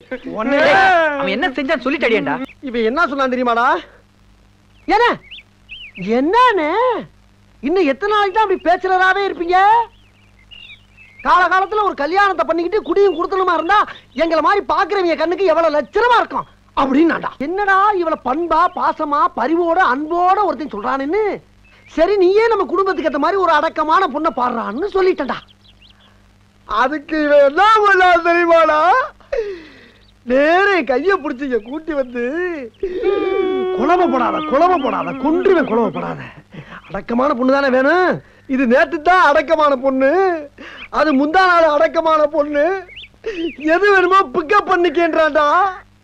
ஒண்ணு அவன் என்ன செஞ்சான்னு சொல்லிட்டு அடியேன்டா இவன் என்ன சொன்னான் தெரியுமாடா என்ன என்னன்னு இன்னும் எத்தனை நாளைக்கு தான் அப்படி பேச்சுலராவே இருப்பீங்க காலகாலத்துல ஒரு கல்யாணத்தை பண்ணிக்கிட்டு குடியும் குடுத்தனமா இருந்தா எங்களை மாதிரி பாக்குறவங்க கண்ணுக்கு எவ்வளவு லட்சணமா இருக்கும் அப்படின்னாடா என்னடா இவள பண்பா பாசமா பரிவோட அன்போட ஒருத்தன் சொல்றானுன்னு சரி நீயே நம்ம குடும்பத்துக்கு ஏத்த மாதிரி ஒரு அடக்கமான பொண்ணை பாடுறான்னு சொல்லிட்டடா அதுக்கு இவன் என்ன பண்ணா தெரியுமாடா நேரே கைய பிடிச்சிங்க கூட்டி வந்து குழம்ப போடாத குழம்ப போடாத கொன்றுவேன் குழம்ப போடாத அடக்கமான பொண்ணு தானே வேணும் இது நேத்து தான் அடக்கமான பொண்ணு அது முந்தா நாள் அடக்கமான பொண்ணு எது வேணுமோ பிக்கப் பண்ணிக்கேன்றான்டா